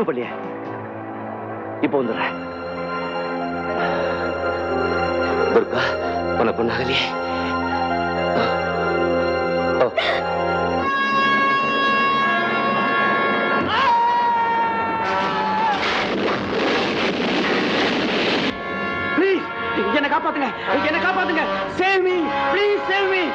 ஒண்ணும் பண்ணிய இப்ப வந்துடுறேன் துர்கா உனக்கு ஒண்ணாகலையே ஓ. ப்ளீஸ் என்ன காப்பாத்துங்க என்ன காப்பாத்துங்க save me please save me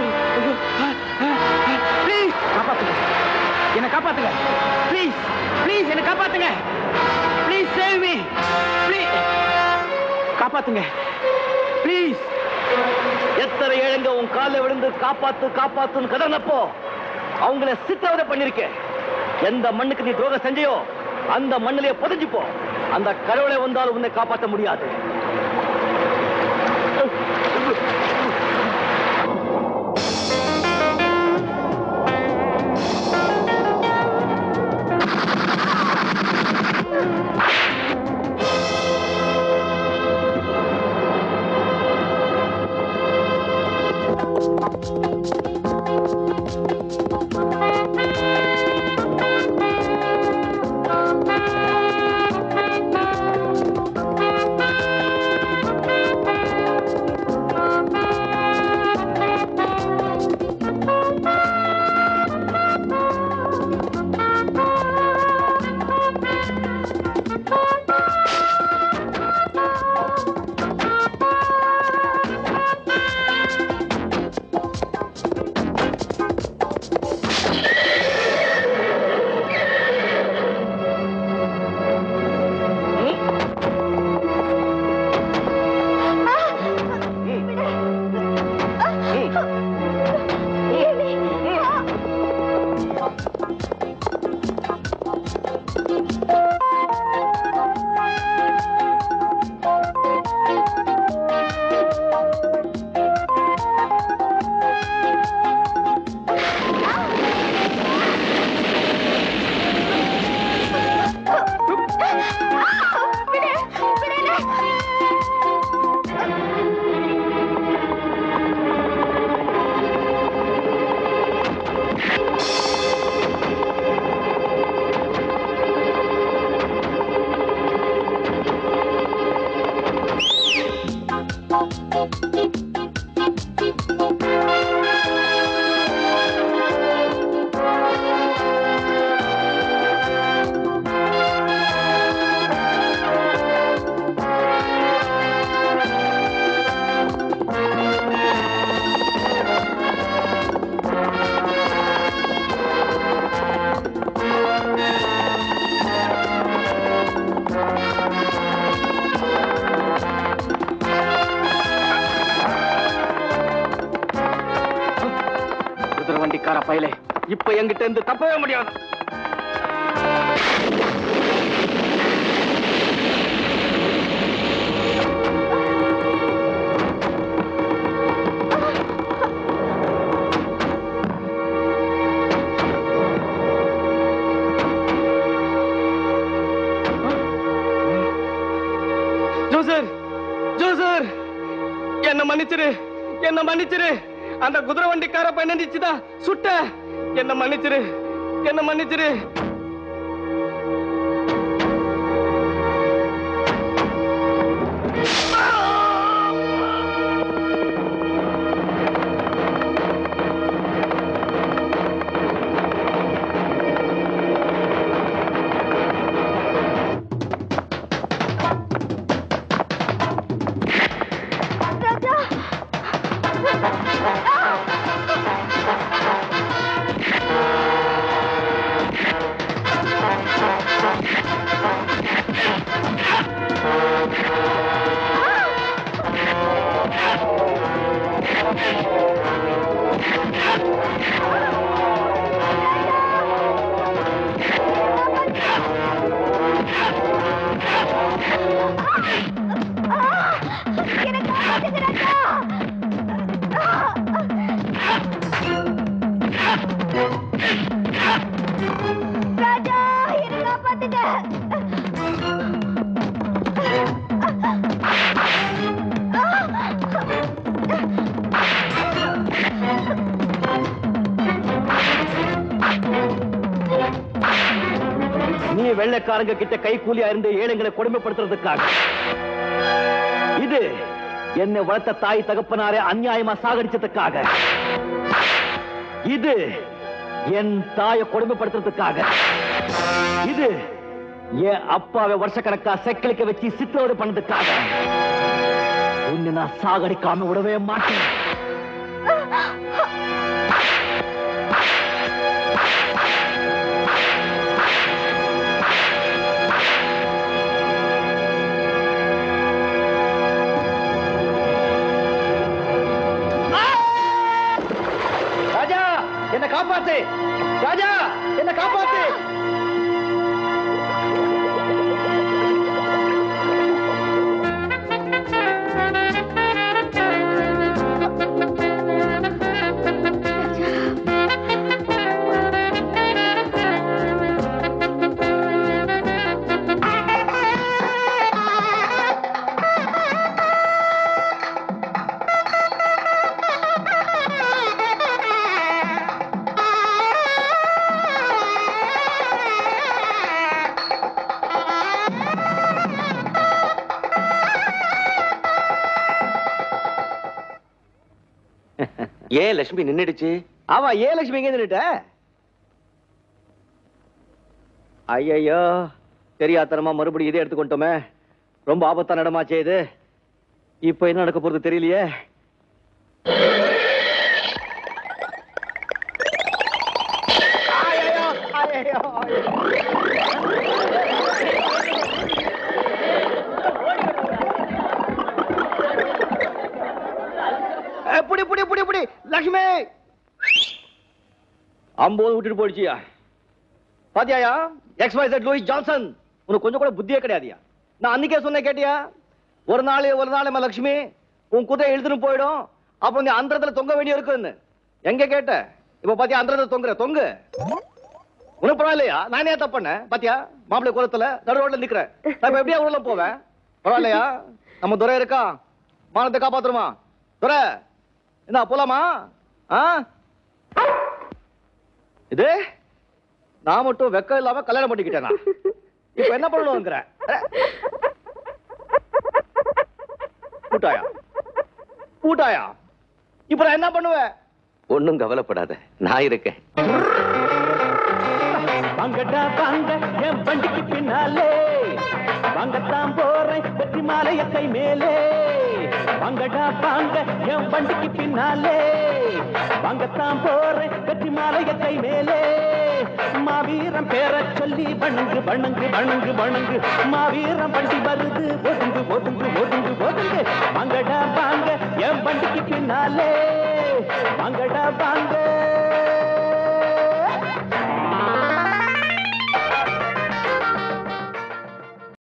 please காப்பாத்துங்க என்ன காப்பாத்துங்க ப்ளீஸ் ப்ளீஸ் என்ன காப்பாத்துங்க ப்ளீஸ் சேவ் மீ ப்ளீஸ் காப்பாத்துங்க ப்ளீஸ் எத்தனை ஏழுங்க உன் காலில் விழுந்து காப்பாத்து காப்பாத்துன்னு கதறினப்போ அவங்கள சித்திரவதை பண்ணிருக்கேன் எந்த மண்ணுக்கு நீ துரோகம் செஞ்சையோ அந்த மண்ணிலே புதைஞ்சுப்போ அந்த கடவுளை வந்தாலும் உன்னை காப்பாற்ற முடியாது குதிரை வண்டிக்கார பயலே இப்ப என்கிட்ட இருந்து தப்பவே முடியாது ஜோசர் ஜோசர் என்ன மன்னிச்சிரு என்ன மன்னிச்சிரு அந்த குதிரை வண்டிக்கார பையனை நிச்சுதான் சுட்ட என்ன மன்னிச்சிரு என்ன மன்னிச்சிரு ராஜா வெள்ளைக்காரங்க கிட்ட கைக்கூலியா இருந்து ஏழைங்களை கொடுமைப்படுத்துறதுக்காக இது என்னை வளர்த்த தாய் தகப்பனாரே அநியாயமா சாகடிச்சதுக்காக இது என் தாயை கொடுமைப்படுத்துறதுக்காக இது என் அப்பாவை வருஷக்கணக்கா செக்கிலிக்க வச்சு சித்தோடு பண்ணதுக்காக உன்னை நான் சாகடிக்காம விடவே மாட்டேன் ராஜா என்ன காப்பாத்து ராஜா என்ன காப்பாத்து ஏன் லட்சுமி நின்னுடுச்சு ஆமா ஏன் லட்சுமி எங்க நின்னுட்ட ஐயையோ தெரியாதனமா மறுபடியும் இதே எடுத்துக்கொண்டோமே ரொம்ப ஆபத்தான இடமாச்சே இது இப்ப என்ன நடக்க போறது தெரியலையே ஐயையோ, ஐயையோ, ஐயையோ. ஏ, புடி புடி புடி புடி லக்ஷ்மி அம்போது விட்டுட்டு போயிடுச்சியா பாத்தியாயா X Y Z Louis Johnson உனக்கு கொஞ்சம் கூட புத்தியே கிடையாதுயா நான் அன்னைக்கே சொன்னேன் கேட்டியா ஒரு நாள் ஒரு நாள் அம்மா லக்ஷ்மி உன் குதிரை இழுத்துன்னு போயிடும் அப்போ நீ அந்தரத்துல தொங்க வேண்டிய இருக்குன்னு எங்க கேட்ட இப்ப பாத்தியா அந்தரத்துல தொங்குற தொங்கு உனக்கு பரவாயில்லையா நானே தப்பு பண்ணேன் பாத்தியா மாப்பிள்ளை குளத்துல நடு ரோட்ல நிக்கிறேன் நான் இப்ப எப்படியா உள்ள போவேன் பரவாயில்லையா நம்ம துரை இருக்கா மானத்தை காப்பாத்துருமா துரை என்ன போலாமா ஆ இது நான் மட்டும் வெக்கம் இல்லாம கல்யாணம் பண்ணிக்கிட்டேனா இப்ப என்ன பண்ணணுங்கிற கூட்டாயா கூட்டாயா இப்ப நான் என்ன பண்ணுவேன் ஒண்ணும் கவலைப்படாத நான் இருக்கேன் வாங்கடா வாங்க என் வண்டிக்கு பின்னாலே வாங்கத்தான் போறேன் வெற்றி மாலைய கை மேலே வாங்கடா வாங்க என் வண்டிக்கு பின்னாலே வாங்கத்தான் போறேன் வெற்றி மாலைய கை மேலே மாவீரம் பேர சொல்லி வணங்கு வணங்கு வணங்கு வணங்கு மாவீரம் வண்டி வருது ஒதுங்கு ஒதுங்கு ஒதுங்கு ஒதுங்கு வாங்கடா வாங்க என் வண்டிக்கு பின்னாலே வாங்கடா வாங்க